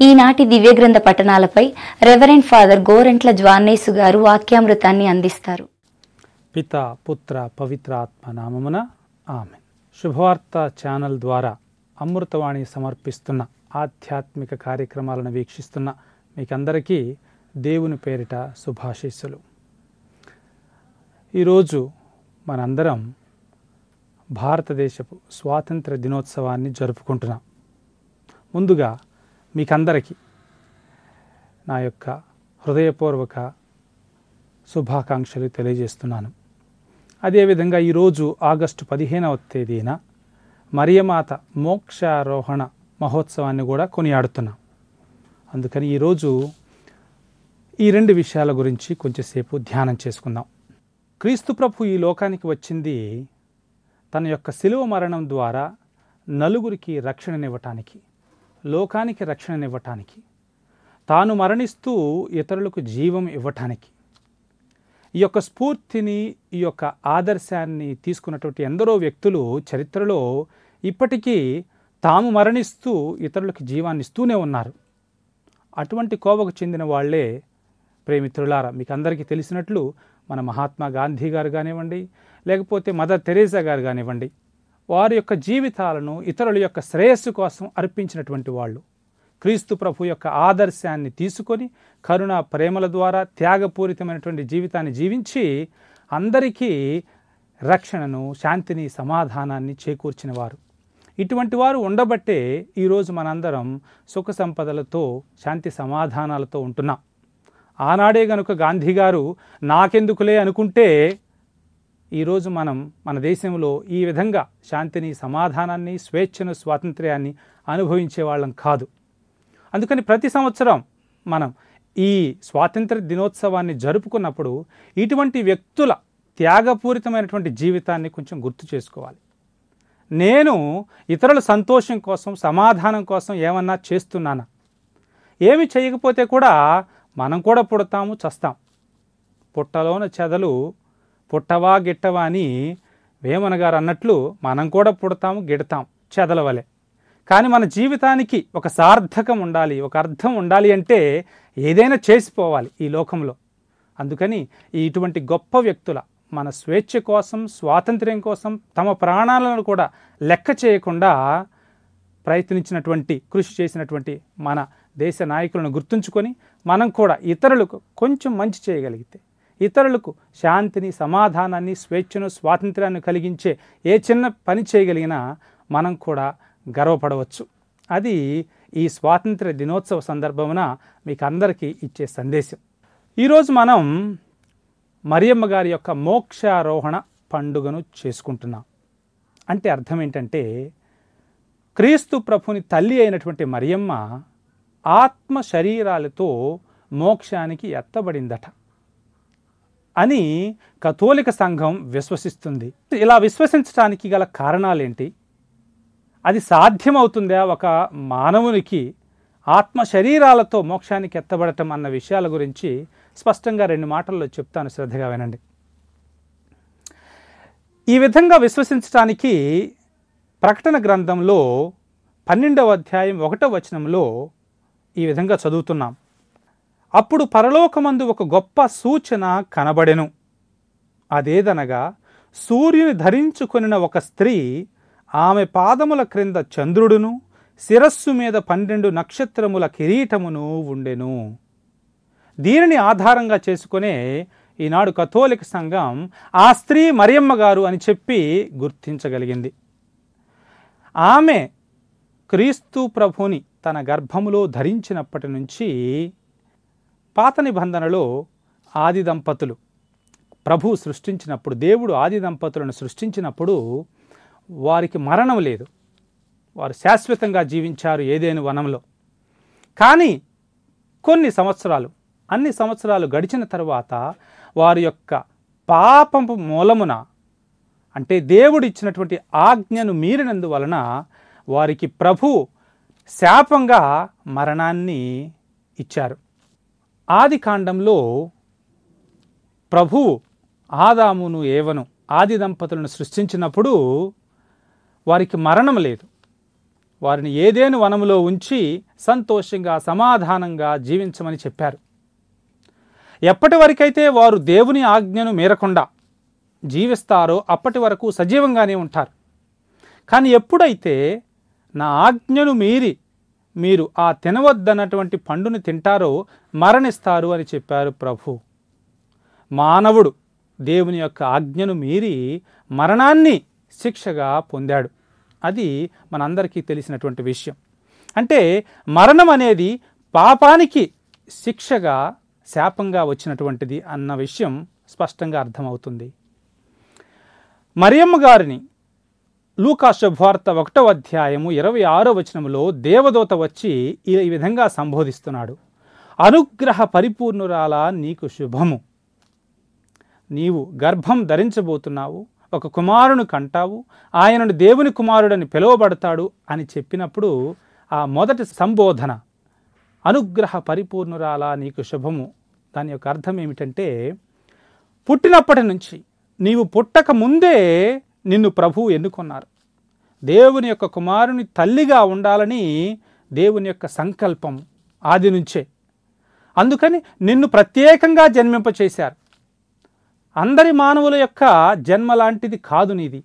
ఈనాటి దివ్యగ్రంథ పఠనాలపై రెవరెండ్ ఫాదర్ గోరెంట్ల జ్వాన్నేసు గారు వాక్యామృతాన్ని అందిస్తారు పిత పుత్ర పవిత్రాత్మ నామమున ఆమె శుభవార్త ఛానల్ ద్వారా అమృతవాణి సమర్పిస్తున్న ఆధ్యాత్మిక కార్యక్రమాలను వీక్షిస్తున్న మీకందరికీ దేవుని పేరిట శుభాశీస్సులు ఈరోజు మనందరం భారతదేశపు స్వాతంత్ర దినోత్సవాన్ని జరుపుకుంటున్నాం ముందుగా మీకందరికీ నా యొక్క హృదయపూర్వక శుభాకాంక్షలు తెలియజేస్తున్నాను అదేవిధంగా ఈరోజు ఆగస్టు పదిహేనవ తేదీన మరియమాత మోక్షారోహణ మహోత్సవాన్ని కూడా కొనియాడుతున్నాం అందుకని ఈరోజు ఈ రెండు విషయాల గురించి కొంచెంసేపు ధ్యానం చేసుకుందాం క్రీస్తు ప్రభు ఈ లోకానికి వచ్చింది తన యొక్క శిలువ మరణం ద్వారా నలుగురికి రక్షణనివ్వటానికి లోకానికి రక్షణనివ్వటానికి తాను మరణిస్తూ ఇతరులకు జీవం ఇవ్వటానికి ఈ యొక్క స్ఫూర్తిని ఈ యొక్క ఆదర్శాన్ని తీసుకున్నటువంటి ఎందరో వ్యక్తులు చరిత్రలో ఇప్పటికీ తాము మరణిస్తూ ఇతరులకు జీవాన్ని ఇస్తూనే ఉన్నారు అటువంటి కోవకు చెందిన వాళ్ళే ప్రేమిత్రులారా మీకు అందరికీ తెలిసినట్లు మన మహాత్మా గాంధీ గారు కానివ్వండి లేకపోతే మదర్ తెరేసా గారు కానివ్వండి వారి యొక్క జీవితాలను ఇతరుల యొక్క శ్రేయస్సు కోసం అర్పించినటువంటి వాళ్ళు క్రీస్తు ప్రభు యొక్క ఆదర్శాన్ని తీసుకొని కరుణ ప్రేమల ద్వారా త్యాగపూరితమైనటువంటి జీవితాన్ని జీవించి అందరికీ రక్షణను శాంతిని సమాధానాన్ని చేకూర్చిన వారు ఇటువంటి వారు ఉండబట్టే ఈరోజు మనందరం సుఖ సంపదలతో శాంతి సమాధానాలతో ఉంటున్నాం ఆనాడే గనుక గాంధీ గారు నాకెందుకులే అనుకుంటే ఈరోజు మనం మన దేశంలో ఈ విధంగా శాంతిని సమాధానాన్ని స్వేచ్ఛను స్వాతంత్ర్యాన్ని అనుభవించే వాళ్ళం కాదు అందుకని ప్రతి సంవత్సరం మనం ఈ స్వాతంత్ర దినోత్సవాన్ని జరుపుకున్నప్పుడు ఇటువంటి వ్యక్తుల త్యాగపూరితమైనటువంటి జీవితాన్ని కొంచెం గుర్తు చేసుకోవాలి నేను ఇతరుల సంతోషం కోసం సమాధానం కోసం ఏమన్నా చేస్తున్నానా ఏమి చేయకపోతే కూడా మనం కూడా పుడతాము చస్తాం పుట్టలోన చెదలు పుట్టవా గిట్టవా అని వేమన గారు అన్నట్లు మనం కూడా పుడతాము గిడతాం చెదల వలె కానీ మన జీవితానికి ఒక సార్థకం ఉండాలి ఒక అర్థం ఉండాలి అంటే ఏదైనా చేసిపోవాలి ఈ లోకంలో అందుకని ఈ ఇటువంటి గొప్ప వ్యక్తుల మన స్వేచ్ఛ కోసం స్వాతంత్ర్యం కోసం తమ ప్రాణాలను కూడా లెక్క చేయకుండా ప్రయత్నించినటువంటి కృషి చేసినటువంటి మన దేశ నాయకులను గుర్తుంచుకొని మనం కూడా ఇతరులకు కొంచెం మంచి చేయగలిగితే ఇతరులకు శాంతిని సమాధానాన్ని స్వేచ్ఛను స్వాతంత్ర్యాన్ని కలిగించే ఏ చిన్న పని చేయగలిగినా మనం కూడా గర్వపడవచ్చు అది ఈ స్వాతంత్ర దినోత్సవ సందర్భమున మీకు అందరికీ ఇచ్చే సందేశం ఈరోజు మనం మరియమ్మ గారి యొక్క మోక్షారోహణ పండుగను చేసుకుంటున్నాం అంటే అర్థం ఏంటంటే క్రీస్తు ప్రభుని తల్లి అయినటువంటి మరియమ్మ ఆత్మ శరీరాలతో మోక్షానికి ఎత్తబడిందట అని కథోలిక సంఘం విశ్వసిస్తుంది ఇలా విశ్వసించడానికి గల కారణాలేంటి అది సాధ్యమవుతుందా ఒక మానవునికి ఆత్మ శరీరాలతో మోక్షానికి ఎత్తబడటం అన్న విషయాల గురించి స్పష్టంగా రెండు మాటల్లో చెప్తాను శ్రద్ధగా వినండి ఈ విధంగా విశ్వసించడానికి ప్రకటన గ్రంథంలో పన్నెండవ అధ్యాయం ఒకటవ వచనంలో ఈ విధంగా చదువుతున్నాం అప్పుడు పరలోకమందు ఒక గొప్ప సూచన కనబడెను అదేదనగా సూర్యుని ధరించుకొనిన ఒక స్త్రీ ఆమె పాదముల క్రింద చంద్రుడును శిరస్సు మీద పన్నెండు నక్షత్రముల కిరీటమును ఉండెను దీనిని ఆధారంగా చేసుకునే ఈనాడు కథోలిక సంఘం ఆ స్త్రీ మరియమ్మ గారు అని చెప్పి గుర్తించగలిగింది ఆమె క్రీస్తు ప్రభుని తన గర్భములో ధరించినప్పటి నుంచి పాత నిబంధనలో ఆది దంపతులు ప్రభు సృష్టించినప్పుడు దేవుడు ఆది దంపతులను సృష్టించినప్పుడు వారికి మరణం లేదు వారు శాశ్వతంగా జీవించారు ఏదేను వనంలో కానీ కొన్ని సంవత్సరాలు అన్ని సంవత్సరాలు గడిచిన తర్వాత వారి యొక్క పాపము మూలమున అంటే దేవుడు ఇచ్చినటువంటి ఆజ్ఞను మీరినందువలన వారికి ప్రభు శాపంగా మరణాన్ని ఇచ్చారు ఆది కాండంలో ప్రభు ఆదామును ఏవను ఆది దంపతులను సృష్టించినప్పుడు వారికి మరణం లేదు వారిని ఏదేను వనములో ఉంచి సంతోషంగా సమాధానంగా జీవించమని చెప్పారు ఎప్పటి వరకైతే వారు దేవుని ఆజ్ఞను మీరకుండా జీవిస్తారో అప్పటి వరకు సజీవంగానే ఉంటారు కానీ ఎప్పుడైతే నా ఆజ్ఞను మీరి మీరు ఆ తినవద్దన్నటువంటి పండుని తింటారో మరణిస్తారు అని చెప్పారు ప్రభు మానవుడు దేవుని యొక్క ఆజ్ఞను మీరి మరణాన్ని శిక్షగా పొందాడు అది మనందరికీ తెలిసినటువంటి విషయం అంటే మరణం అనేది పాపానికి శిక్షగా శాపంగా వచ్చినటువంటిది అన్న విషయం స్పష్టంగా అర్థమవుతుంది మరియమ్మ గారిని లూకా శుభవార్త ఒకటో అధ్యాయము ఇరవై ఆరో వచనములో దేవదూత వచ్చి ఈ ఈ విధంగా సంబోధిస్తున్నాడు అనుగ్రహ పరిపూర్ణురాల నీకు శుభము నీవు గర్భం ధరించబోతున్నావు ఒక కుమారుని కంటావు ఆయనను దేవుని కుమారుడని పిలువబడతాడు అని చెప్పినప్పుడు ఆ మొదటి సంబోధన అనుగ్రహ పరిపూర్ణురాల నీకు శుభము దాని యొక్క అర్థం ఏమిటంటే పుట్టినప్పటి నుంచి నీవు పుట్టక ముందే నిన్ను ప్రభువు ఎన్నుకున్నారు దేవుని యొక్క కుమారుని తల్లిగా ఉండాలని దేవుని యొక్క సంకల్పం ఆది నుంచే అందుకని నిన్ను ప్రత్యేకంగా జన్మింపచేశారు అందరి మానవుల యొక్క జన్మ లాంటిది కాదు నీది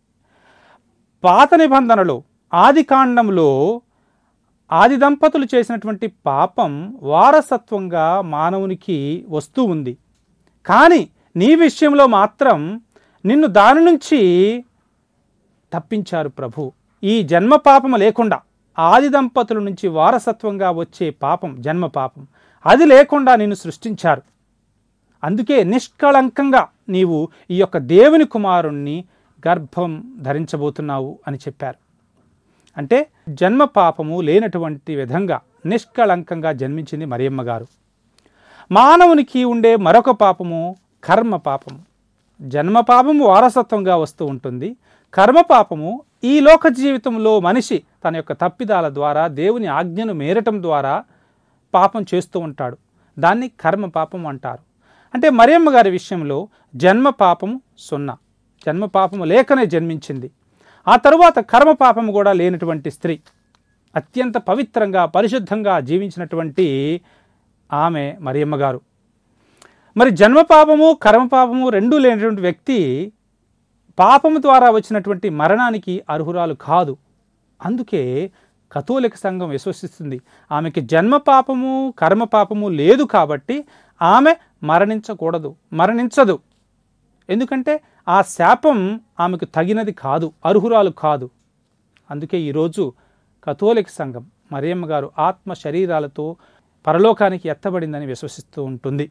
పాత నిబంధనలో ఆది కాండంలో ఆది దంపతులు చేసినటువంటి పాపం వారసత్వంగా మానవునికి వస్తూ ఉంది కానీ నీ విషయంలో మాత్రం నిన్ను దాని నుంచి తప్పించారు ప్రభు ఈ జన్మ పాపము లేకుండా ఆది దంపతుల నుంచి వారసత్వంగా వచ్చే పాపం జన్మ పాపం అది లేకుండా నిన్ను సృష్టించారు అందుకే నిష్కళంకంగా నీవు ఈ యొక్క దేవుని కుమారుణ్ణి గర్భం ధరించబోతున్నావు అని చెప్పారు అంటే జన్మ పాపము లేనటువంటి విధంగా నిష్కళంకంగా జన్మించింది మరియమ్మ గారు మానవునికి ఉండే మరొక పాపము కర్మ పాపము జన్మ పాపము వారసత్వంగా వస్తూ ఉంటుంది కర్మ పాపము ఈ లోక జీవితంలో మనిషి తన యొక్క తప్పిదాల ద్వారా దేవుని ఆజ్ఞను మేరటం ద్వారా పాపం చేస్తూ ఉంటాడు దాన్ని కర్మ పాపం అంటారు అంటే మరియమ్మ గారి విషయంలో జన్మ పాపము సున్నా జన్మ పాపము లేకనే జన్మించింది ఆ తరువాత కర్మ పాపము కూడా లేనటువంటి స్త్రీ అత్యంత పవిత్రంగా పరిశుద్ధంగా జీవించినటువంటి ఆమె మరియమ్మ గారు మరి జన్మ పాపము కర్మ పాపము రెండూ లేనటువంటి వ్యక్తి పాపము ద్వారా వచ్చినటువంటి మరణానికి అర్హురాలు కాదు అందుకే కథోలిక సంఘం విశ్వసిస్తుంది ఆమెకి జన్మ పాపము కర్మ పాపము లేదు కాబట్టి ఆమె మరణించకూడదు మరణించదు ఎందుకంటే ఆ శాపం ఆమెకు తగినది కాదు అర్హురాలు కాదు అందుకే ఈరోజు కథోలిక సంఘం మరియమ్మ గారు ఆత్మ శరీరాలతో పరలోకానికి ఎత్తబడిందని విశ్వసిస్తూ ఉంటుంది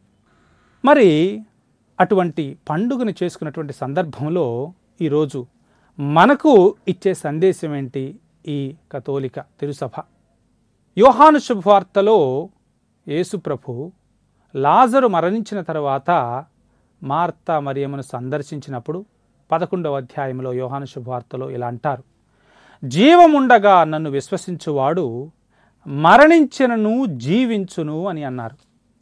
మరి అటువంటి పండుగను చేసుకున్నటువంటి సందర్భంలో ఈరోజు మనకు ఇచ్చే సందేశం ఏంటి ఈ కథోలిక తిరుసభ యోహాను శుభవార్తలో యేసుప్రభు లాజరు మరణించిన తర్వాత మార్తా మరియమ్మను సందర్శించినప్పుడు పదకొండవ అధ్యాయంలో యోహాను శుభవార్తలో ఇలా అంటారు జీవముండగా నన్ను విశ్వసించువాడు మరణించినను జీవించును అని అన్నారు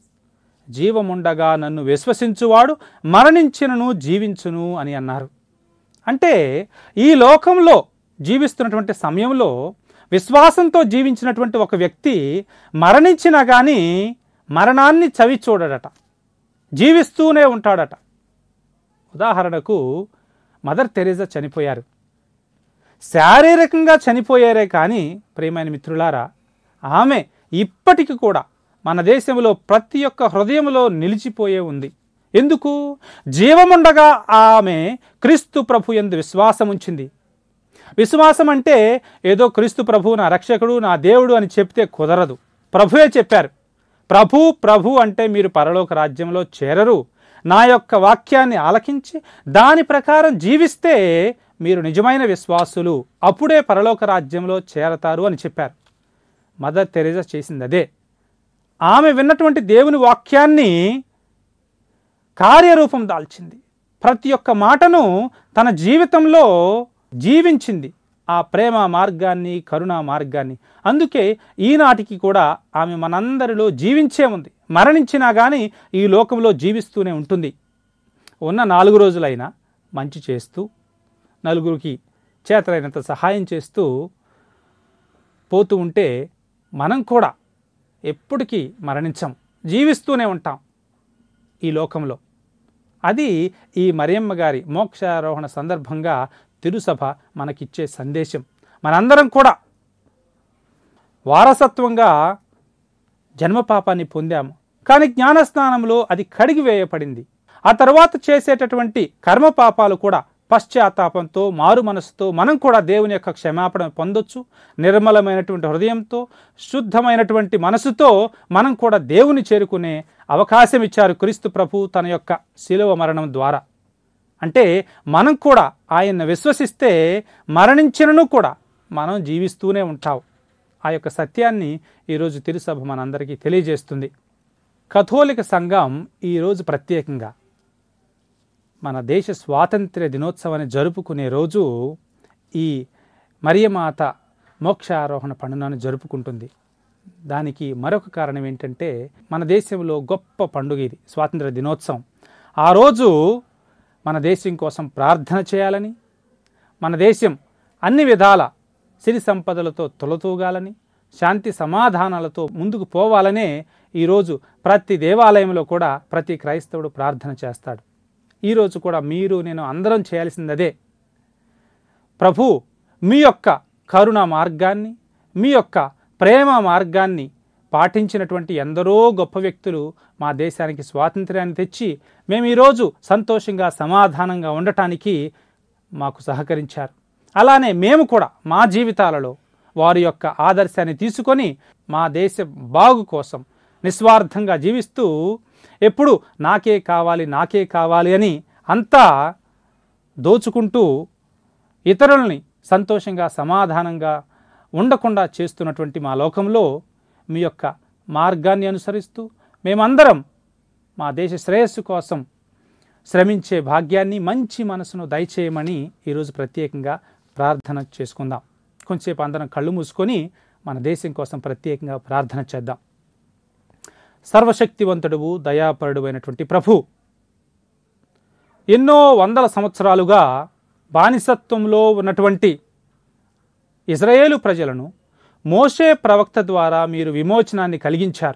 జీవముండగా నన్ను విశ్వసించువాడు మరణించినను జీవించును అని అన్నారు అంటే ఈ లోకంలో జీవిస్తున్నటువంటి సమయంలో విశ్వాసంతో జీవించినటువంటి ఒక వ్యక్తి మరణించినా కానీ మరణాన్ని చవి చూడడట జీవిస్తూనే ఉంటాడట ఉదాహరణకు మదర్ తెరేజా చనిపోయారు శారీరకంగా చనిపోయారే కానీ ప్రియమైన మిత్రులారా ఆమె ఇప్పటికి కూడా మన దేశంలో ప్రతి ఒక్క హృదయంలో నిలిచిపోయే ఉంది ఎందుకు జీవముండగా ఆమె క్రీస్తు ప్రభు ఎందు విశ్వాసం ఉంచింది విశ్వాసం అంటే ఏదో క్రీస్తు ప్రభు నా రక్షకుడు నా దేవుడు అని చెప్తే కుదరదు ప్రభువే చెప్పారు ప్రభు ప్రభు అంటే మీరు పరలోక రాజ్యంలో చేరరు నా యొక్క వాక్యాన్ని ఆలకించి దాని ప్రకారం జీవిస్తే మీరు నిజమైన విశ్వాసులు అప్పుడే పరలోక రాజ్యంలో చేరతారు అని చెప్పారు మదర్ తెరేజా చేసింది అదే ఆమె విన్నటువంటి దేవుని వాక్యాన్ని కార్యరూపం దాల్చింది ప్రతి ఒక్క మాటను తన జీవితంలో జీవించింది ఆ ప్రేమ మార్గాన్ని కరుణా మార్గాన్ని అందుకే ఈనాటికి కూడా ఆమె మనందరిలో జీవించే ఉంది మరణించినా కానీ ఈ లోకంలో జీవిస్తూనే ఉంటుంది ఉన్న నాలుగు రోజులైనా మంచి చేస్తూ నలుగురికి చేతలైనంత సహాయం చేస్తూ పోతూ ఉంటే మనం కూడా ఎప్పటికీ మరణించం జీవిస్తూనే ఉంటాం ఈ లోకంలో అది ఈ మరియమ్మ గారి మోక్షారోహణ సందర్భంగా తిరుసభ మనకిచ్చే సందేశం మనందరం కూడా వారసత్వంగా జన్మపాపాన్ని పొందాము కానీ జ్ఞానస్నానంలో అది కడిగి వేయబడింది ఆ తర్వాత చేసేటటువంటి కర్మ పాపాలు కూడా పశ్చాత్తాపంతో మారు మనసుతో మనం కూడా దేవుని యొక్క క్షమాపణ పొందొచ్చు నిర్మలమైనటువంటి హృదయంతో శుద్ధమైనటువంటి మనసుతో మనం కూడా దేవుని చేరుకునే అవకాశం ఇచ్చారు క్రీస్తు ప్రభు తన యొక్క శిలువ మరణం ద్వారా అంటే మనం కూడా ఆయన్ని విశ్వసిస్తే మరణించినను కూడా మనం జీవిస్తూనే ఉంటాం ఆ యొక్క సత్యాన్ని ఈరోజు తిరుసభ మనందరికీ తెలియజేస్తుంది కథోలిక సంఘం ఈరోజు ప్రత్యేకంగా మన దేశ స్వాతంత్ర్య దినోత్సవాన్ని జరుపుకునే రోజు ఈ మరియమాత మోక్షారోహణ పండుగను జరుపుకుంటుంది దానికి మరొక కారణం ఏంటంటే మన దేశంలో గొప్ప పండుగ ఇది స్వాతంత్ర దినోత్సవం ఆ రోజు మన దేశం కోసం ప్రార్థన చేయాలని మన దేశం అన్ని విధాల సిరి సంపదలతో తొలతూగాలని శాంతి సమాధానాలతో ముందుకు పోవాలనే ఈరోజు ప్రతి దేవాలయంలో కూడా ప్రతి క్రైస్తవుడు ప్రార్థన చేస్తాడు ఈరోజు కూడా మీరు నేను అందరం చేయాల్సింది అదే ప్రభు మీ యొక్క కరుణ మార్గాన్ని మీ యొక్క ప్రేమ మార్గాన్ని పాటించినటువంటి ఎందరో గొప్ప వ్యక్తులు మా దేశానికి స్వాతంత్ర్యాన్ని తెచ్చి మేము ఈరోజు సంతోషంగా సమాధానంగా ఉండటానికి మాకు సహకరించారు అలానే మేము కూడా మా జీవితాలలో వారి యొక్క ఆదర్శాన్ని తీసుకొని మా దేశ బాగు కోసం నిస్వార్థంగా జీవిస్తూ ఎప్పుడు నాకే కావాలి నాకే కావాలి అని అంతా దోచుకుంటూ ఇతరుల్ని సంతోషంగా సమాధానంగా ఉండకుండా చేస్తున్నటువంటి మా లోకంలో మీ యొక్క మార్గాన్ని అనుసరిస్తూ మేమందరం మా దేశ శ్రేయస్సు కోసం శ్రమించే భాగ్యాన్ని మంచి మనసును దయచేయమని ఈరోజు ప్రత్యేకంగా ప్రార్థన చేసుకుందాం కొంచెంసేపు అందరం కళ్ళు మూసుకొని మన దేశం కోసం ప్రత్యేకంగా ప్రార్థన చేద్దాం సర్వశక్తివంతుడువు దయాపరుడు అయినటువంటి ప్రభు ఎన్నో వందల సంవత్సరాలుగా బానిసత్వంలో ఉన్నటువంటి ఇజ్రాయేలు ప్రజలను మోషే ప్రవక్త ద్వారా మీరు విమోచనాన్ని కలిగించారు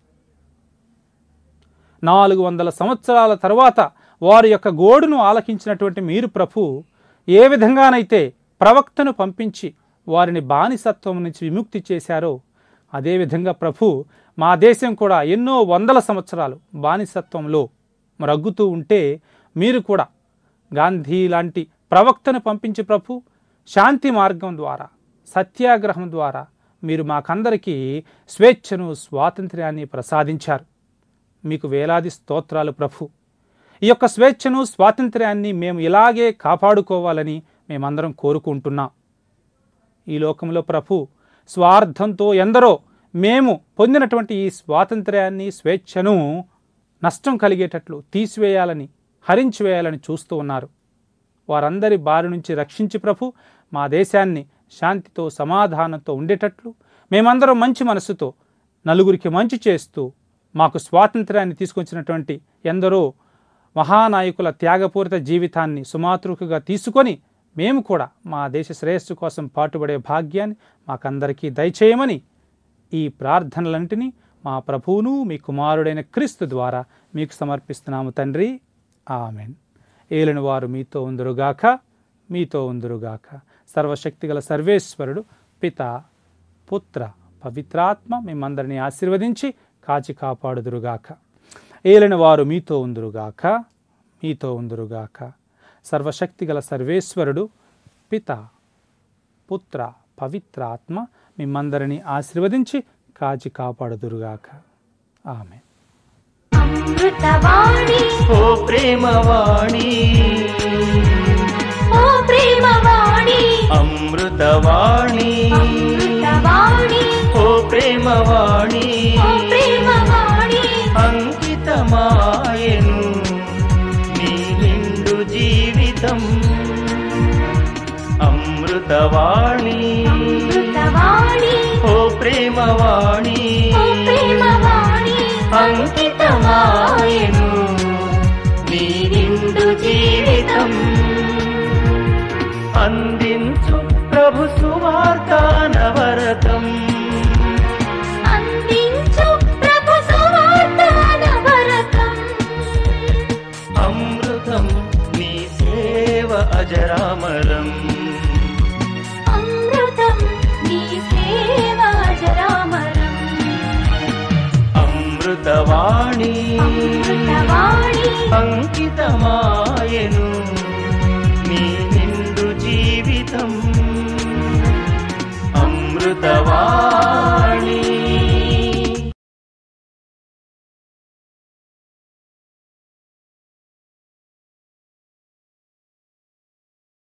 నాలుగు వందల సంవత్సరాల తరువాత వారి యొక్క గోడును ఆలకించినటువంటి మీరు ప్రభు ఏ విధంగానైతే ప్రవక్తను పంపించి వారిని బానిసత్వం నుంచి విముక్తి చేశారో అదేవిధంగా ప్రభు మా దేశం కూడా ఎన్నో వందల సంవత్సరాలు బానిసత్వంలో రగ్గుతూ ఉంటే మీరు కూడా గాంధీ లాంటి ప్రవక్తను పంపించి ప్రభు శాంతి మార్గం ద్వారా సత్యాగ్రహం ద్వారా మీరు మాకందరికీ స్వేచ్ఛను స్వాతంత్ర్యాన్ని ప్రసాదించారు మీకు వేలాది స్తోత్రాలు ప్రభు ఈ యొక్క స్వేచ్ఛను స్వాతంత్ర్యాన్ని మేము ఇలాగే కాపాడుకోవాలని మేమందరం కోరుకుంటున్నాం ఈ లోకంలో ప్రభు స్వార్థంతో ఎందరో మేము పొందినటువంటి ఈ స్వాతంత్ర్యాన్ని స్వేచ్ఛను నష్టం కలిగేటట్లు తీసివేయాలని హరించివేయాలని చూస్తూ ఉన్నారు వారందరి బారి నుంచి రక్షించి ప్రభు మా దేశాన్ని శాంతితో సమాధానంతో ఉండేటట్లు మేమందరం మంచి మనసుతో నలుగురికి మంచి చేస్తూ మాకు స్వాతంత్ర్యాన్ని తీసుకొచ్చినటువంటి ఎందరో మహానాయకుల త్యాగపూరిత జీవితాన్ని సుమాతృకగా తీసుకొని మేము కూడా మా దేశ శ్రేయస్సు కోసం పాటుపడే భాగ్యాన్ని మాకందరికీ దయచేయమని ఈ ప్రార్థనలన్నింటినీ మా ప్రభువును మీ కుమారుడైన క్రీస్తు ద్వారా మీకు సమర్పిస్తున్నాము తండ్రి ఆమెన్ ఏలిన వారు మీతో ఉందరుగాక మీతో ఉందరుగాక సర్వశక్తిగల సర్వేశ్వరుడు పిత పుత్ర పవిత్రాత్మ మిమ్మందరినీ ఆశీర్వదించి కాచి కాపాడుదురుగాక ఏలిన వారు మీతో ఉందురుగాక మీతో ఉందురుగాక సర్వశక్తిగల సర్వేశ్వరుడు పిత పుత్ర పవిత్రాత్మ మిమ్మందరినీ ఆశీర్వదించి కాచి కాపాడుదురుగాక ఆమె అమృతవాణి ఓ ప్రేమవాణి ఓ ప్రేమవాణి అమృతవాణి అమృతవాణి ఓ ప్రేమవాణి ఓ ప్రేమవాణి అంకితమాయను నీ నిండు జీవితం అమృతవాణి అమృతవాణి ఓ ప్రేమవాణి ఓ ప్రేమవాణి అంకితమాయను నీ నిండు జీవితం అందించు ప్రభు సువార్త నవరతం అమృతం నీ సేవ అజరామరం అమృతం నీ సేవ అజరామరం అమృతవాణి అమృతవాణి అంకితమాయను నీ నిండు జీవితం అమృతవాణి